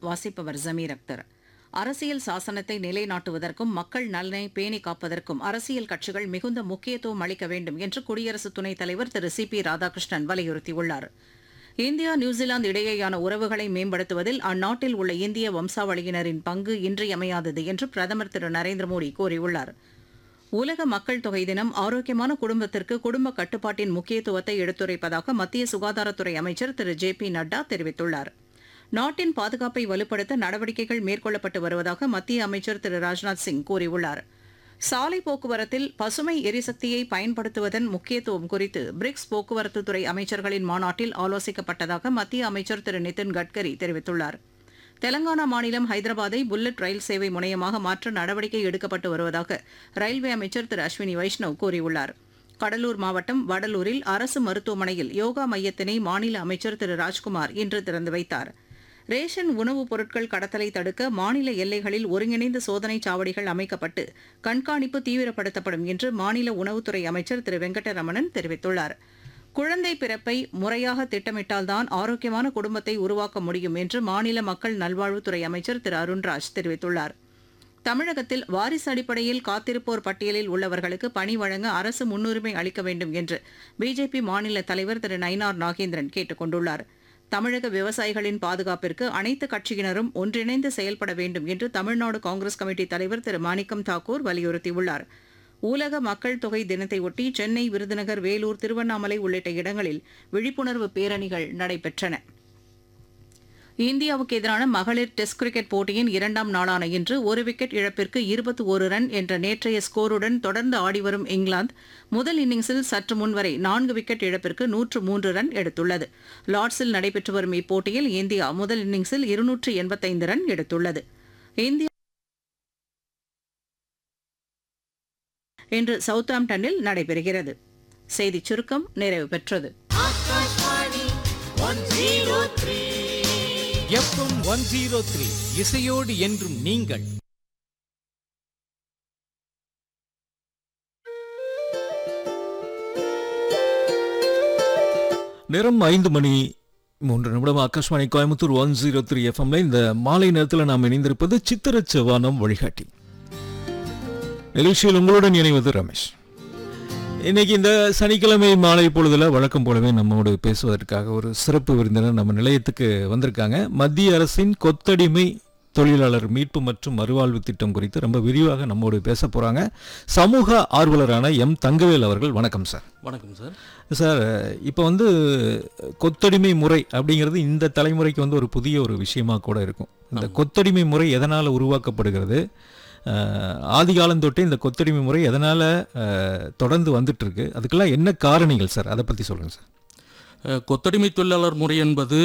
வாசிப்பவர் ஜமீர் அக்தர் அரசியல் சாசனத்தை நிலைநாட்டுவதற்கும் மக்கள் நலனை பேணி காப்பதற்கும் அரசியல் கட்சிகள் மிகுந்த முக்கியத்துவம் அளிக்க வேண்டும் என்று குடியரசு துணைத் தலைவர் திரு சி பி ராதாகிருஷ்ணன் வலியுறுத்தியுள்ளார் இந்தியா நியூசிலாந்து இடையேயான உறவுகளை மேம்படுத்துவதில் அந்நாட்டில் உள்ள இந்திய வம்சாவளியினரின் பங்கு இன்றியமையாதது என்று பிரதமர் திரு நரேந்திர மோடி கூறியுள்ளார் உலக மக்கள் தொகை தினம் ஆரோக்கியமான குடும்பத்திற்கு குடும்ப கட்டுப்பாட்டின் முக்கியத்துவத்தை எடுத்துரைப்பதாக மத்திய சுகாதாரத்துறை அமைச்சர் திரு ஜே பி நட்டா தெரிவித்துள்ளார் நாட்டின் பாதுகாப்பை வலுப்படுத்த நடவடிக்கைகள் மேற்கொள்ளப்பட்டு வருவதாக மத்திய அமைச்சர் திரு ராஜ்நாத் சிங் கூறியுள்ளார் சாலை போக்குவரத்தில் பசுமை எரிசக்தியை பயன்படுத்துவதன் முக்கியத்துவம் குறித்து பிரிக்ஸ் போக்குவரத்துத்துறை அமைச்சர்களின் மாநாட்டில் ஆலோசிக்கப்பட்டதாக மத்திய அமைச்சர் திரு நிதின் கட்கரி தெரிவித்துள்ளார் தெலங்கானா மாநிலம் ஹைதராபாத்தை புல்லட் ரயில் சேவை முனையமாக மாற்ற நடவடிக்கை எடுக்கப்பட்டு வருவதாக ரயில்வே அமைச்சர் திரு அஸ்வினி வைஷ்ணவ் கூறியுள்ளார் கடலூர் மாவட்டம் வடலூரில் அரசு மருத்துவமனையில் யோகா மையத்தினை மாநில அமைச்சர் திரு ராஜ்குமார் இன்று திறந்து வைத்தார் ரேஷன் உணவுப் பொருட்கள் கடத்தலை தடுக்க மாநில எல்லைகளில் ஒருங்கிணைந்த சோதனைச் சாவடிகள் அமைக்கப்பட்டு கண்காணிப்பு தீவிரப்படுத்தப்படும் என்று மாநில உணவுத்துறை அமைச்சர் திரு வெங்கடரமணன் தெரிவித்துள்ளார் குழந்தை பிறப்பை முறையாக திட்டமிட்டால்தான் ஆரோக்கியமான குடும்பத்தை உருவாக்க முடியும் என்று மாநில மக்கள் நல்வாழ்வுத்துறை அமைச்சர் திரு அருண்ராஜ் தெரிவித்துள்ளார் தமிழகத்தில் வாரிசு அடிப்படையில் காத்திருப்போர் பட்டியலில் உள்ளவர்களுக்கு பணி வழங்க அரசு முன்னுரிமை அளிக்க வேண்டும் என்று பிஜேபி மாநில தலைவர் திரு நயினார் நாகேந்திரன் கேட்டுக் கொண்டுள்ளார் தமிழக விவசாயிகளின் பாதுகாப்பிற்கு அனைத்து கட்சியினரும் ஒன்றிணைந்து செயல்பட வேண்டும் என்று தமிழ்நாடு காங்கிரஸ் கமிட்டி தலைவர் திரு மாணிக்கம் தாக்கூர் வலியுறுத்தியுள்ளார் உலக மக்கள் தொகை தினத்தையொட்டி சென்னை விருதுநகர் வேலூர் திருவண்ணாமலை உள்ளிட்ட இடங்களில் விழிப்புணர்வு பேரணிகள் நடைபெற்றன இந்தியாவுக்கு எதிரான மகளிர் டெஸ்ட் கிரிக்கெட் போட்டியின் இரண்டாம் நாளான இன்று ஒரு விக்கெட் இழப்பிற்கு இருபத்தி ஒரு ரன் என்ற நேற்றைய ஸ்கோருடன் தொடர்ந்து ஆடிவரும் இங்கிலாந்து முதல் இன்னிங்ஸில் சற்று முன்வரை நான்கு விக்கெட் இழப்பிற்கு நூற்று மூன்று ரன் எடுத்துள்ளது லார்ட்ஸில் நடைபெற்று வரும் இப்போட்டியில் இந்தியா முதல் இன்னிங்ஸில் இருநூற்று எண்பத்தைந்து ரன் எடுத்துள்ளது இந்தியா இன்று சவுத்தாம்டனில் நடைபெறுகிறது செய்திச் சுருக்கம் நிறைவு பெற்றது எஃப்எம் ஒன் ஜீரோ த்ரீ இசையோடு என்றும் நீங்கள் நேரம் ஐந்து மணி மூன்று நிமிடம் Akashvani Coimbatore one zero three எஃப்எம்ல இந்த மாலை நேரத்தில் நாம் இணைந்திருப்பது சித்திர செவ்வானம் வழிகாட்டி நிகழ்ச்சியில் உங்களுடன் இணைவது ரமேஷ் இன்னைக்கு இந்த சனிக்கிழமை மாலை பொழுதுல வழக்கம் போலவே நம்மோடு பேசுவதற்காக ஒரு சிறப்பு விருந்தினர் நம்ம நிலையத்துக்கு வந்திருக்காங்க மத்திய அரசின் கொத்தடிமை தொழிலாளர் மீட்பு மற்றும் மறுவாழ்வு திட்டம் குறித்து ரொம்ப விரிவாக நம்மோடு பேச போறாங்க சமூக ஆர்வலரான எம் தங்கவேல் அவர்கள் வணக்கம் சார் வணக்கம் சார் சார் இப்போ வந்து கொத்தடிமை முறை அப்படிங்கிறது இந்த தலைமுறைக்கு வந்து ஒரு புதிய ஒரு விஷயமா கூட இருக்கும் இந்த கொத்தடிமை முறை எதனால் உருவாக்கப்படுகிறது அஹ், ஆதி காலம் தொட்டே இந்த கொத்தடிமை முறை எதனால் தொடர்ந்து வந்துட்டு இருக்கு அதுக்கெல்லாம் என்ன காரணிகள் சார் அதை பற்றி சொல்லுங்கள் சார் அஹ், கொத்தடிமை தொழிலாளர் முறை என்பது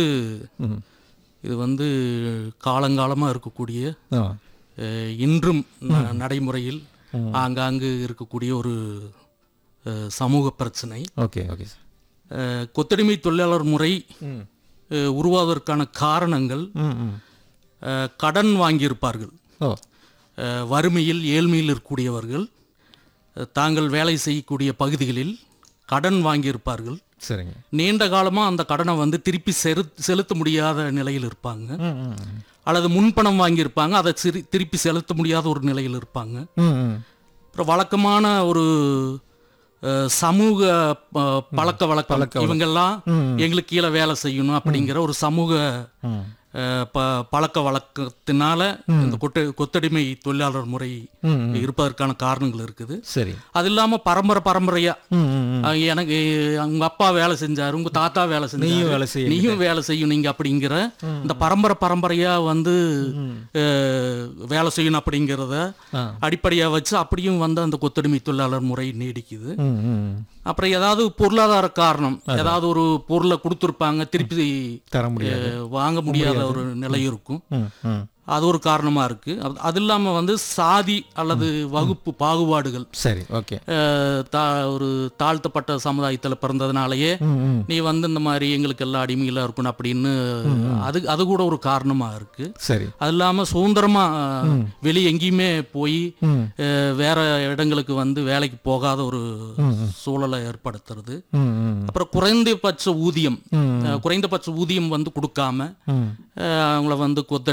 இது வந்து காலங்காலமாக இருக்கக்கூடிய ஆ அஹ், இன்றும் ந- நடைமுறையில் ஆங்காங்கு இருக்கக்கூடிய ஒரு அஹ், சமூக பிரச்சனை ஓகே ஓகே சார் அஹ், கொத்தடிமை தொழிலாளர் முறை அஹ், உருவாவதற்கான காரணங்கள் ம் ம் அஹ், கடன் வாங்கியிருப்பார்கள் ஓ அஹ், வறுமையில் ஏழ்மையில் இருக்கக்கூடியவர்கள் அஹ், தாங்கள் வேலை செய்யக்கூடிய பகுதிகளில் கடன் வாங்கியிருப்பார்கள் சரிங்க நீண்ட காலமாக அந்த கடனை வந்து திருப்பி செரு செலுத்த முடியாத நிலையில் இருப்பாங்க ம் ம் ம். அல்லது முன்பணம் வாங்கியிருப்பாங்க அதை சிரி திருப்பி செலுத்த முடியாத ஒரு நிலையில் இருப்பாங்க ம் ம் அப்புறம் வழக்கமான ஒரு அஹ், சமூக ப- பழக்க வழக்கம் இவங்கெல்லாம் எங்களுக்கு கீழே வேலை செய்யணும் அப்படிங்கிற ஒரு சமூக அஹ், ப பழக்க வழக்கத்தினால இந்த கொட்ட கொத்தடிமை தொழிலாளர் முறை இருப்பதற்கான காரணங்கள் இருக்குது சரி அது இல்லாம பரம்பரை பரம்பரையா ம் ம் ம். அஹ் எனக்கு உங்க அப்பா வேலை செஞ்சாரு உங்க தாத்தா வேலை செஞ்சாரு நீயும் வேலை செய்ய நீயும் வேலை செய்யணும் நீங்க அப்படிங்கிற இந்த பரம்பரை பரம்பரையா வந்து அஹ், வேலை செய்யணும் அப்படிங்கிறத அடிப்படையா வச்சு அப்படியும் வந்து அந்த கொத்தடிமை தொழிலாளர் முறை நீடிக்குது ம் ம் அப்புறம் ஏதாவது பொருளாதார காரணம் ஏதாவது ஒரு பொருளை கொடுத்துருப்பாங்க திருப்பி தர முடியாது அஹ், வாங்க முடியாத ஒரு நிலை இருக்கும் ம் ம் அது ஒரு காரணமா இருக்கு அது- அது இல்லாம வந்து சாதி அல்லது வகுப்பு பாகுபாடுகள் சரி ஓகே அஹ், தா- ஒரு தாழ்த்தப்பட்ட சமுதாயத்தில் பிறந்ததுனாலயே ம் ம் நீ வந்து இந்த மாதிரி எங்களுக்கு எல்லாம் அடிமையில இருக்கணும் அப்படின்னு அது அது கூட ஒரு காரணமா இருக்கு சரி அது இல்லாம சுதந்திரமா வெளியே எங்கேயுமே போய் ம் அஹ், வேற இடங்களுக்கு வந்து வேலைக்கு போகாத ஒரு சூழலை ஏற்படுத்துறது ம் ம் அப்புறம் குறைந்தபட்ச ஊதியம் அஹ், குறைந்தபட்ச ஊதியம் வந்து கொடுக்காம ம் அஹ், அவங்கள வந்து கொத்த